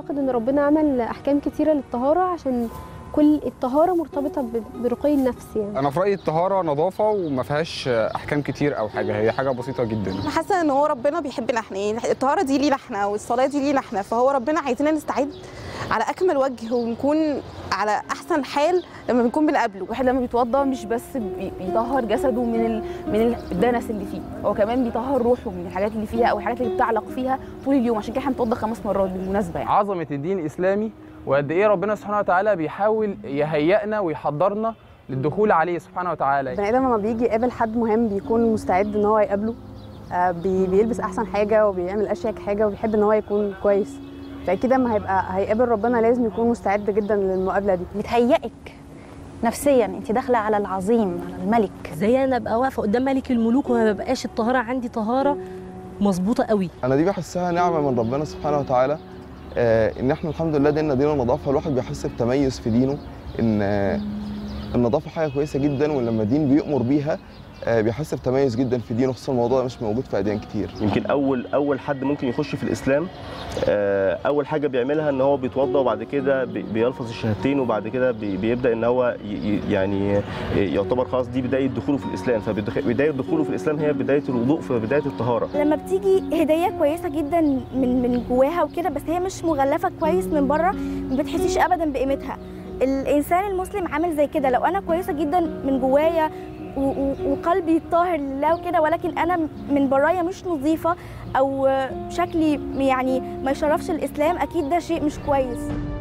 اعتقد ان ربنا عمل احكام كتيره للطهاره عشان كل الطهاره مرتبطه ب- برقي النفس يعني انا في رايي الطهاره نظافه وما فيهاش احكام كتير او حاجه هي حاجه بسيطه جدا انا حاسه ان هو ربنا بيحبنا احنا يعني الطهاره دي لينا احنا والصلاه دي لينا احنا فهو ربنا عايزيننا نستعد على اكمل وجه ونكون على احسن حال لما بنكون بنقابله الواحد لما بيتوضا مش بس بي- بيطهر جسده من ال... من الدنس اللي فيه هو كمان بيطهر روحه من الحاجات اللي فيها او الحاجات اللي بتعلق فيها طول اليوم عشان كده احنا بنتوضا خمس مرات بالمناسبه يعني عظمه الدين الاسلامي وقد ايه ربنا سبحانه وتعالى بيحاول يهيئنا ويحضرنا للدخول عليه سبحانه وتعالى البني ادم لما بيجي يقابل حد مهم بيكون مستعد ان هو يقابله آه، بي- بيلبس احسن حاجه وبيعمل اشيك حاجه وبيحب ان هو يكون كويس فاكيد لما هيبقى هيقابل ربنا لازم يكون مستعد جدا للمقابله دي بتهيئك نفسيا انت داخله على العظيم على الملك زي انا ابقى واقفه قدام ملك الملوك وما ببقاش الطهاره عندي طهاره مظبوطه قوي انا دي بحسها نعمه من ربنا سبحانه وتعالى آه، ان احنا الحمد لله ديننا دين النظافه الواحد بيحس بتميز في دينه ان آه، النظافه حاجه كويسه جدا ولما الدين بيأمر بيها آه، بيحس بتميز جدا في دينه خصوصا الموضوع ده مش موجود في اديان كتير يمكن اول اول حد ممكن يخش في الاسلام آه، اول حاجه بيعملها ان هو بيتوضا وبعد كده بي- بيلفظ الشهادتين وبعد كده بي- بيبدا ان هو ي- ي- يعني يعتبر خلاص دي بدايه دخوله في الاسلام فبدايه دخوله في الاسلام هي بدايه الوضوء في بدايه الطهاره لما بتيجي هديه كويسه جدا من من جواها وكده بس هي مش مغلفه كويس من بره ما بتحسيش ابدا بقيمتها الانسان المسلم عامل زي كده لو انا كويسه جدا من جوايا و- و- وقلبي طاهر لله وكده ولكن انا من برايا مش نظيفه او شكلي يعني ما يشرفش الاسلام اكيد ده شيء مش كويس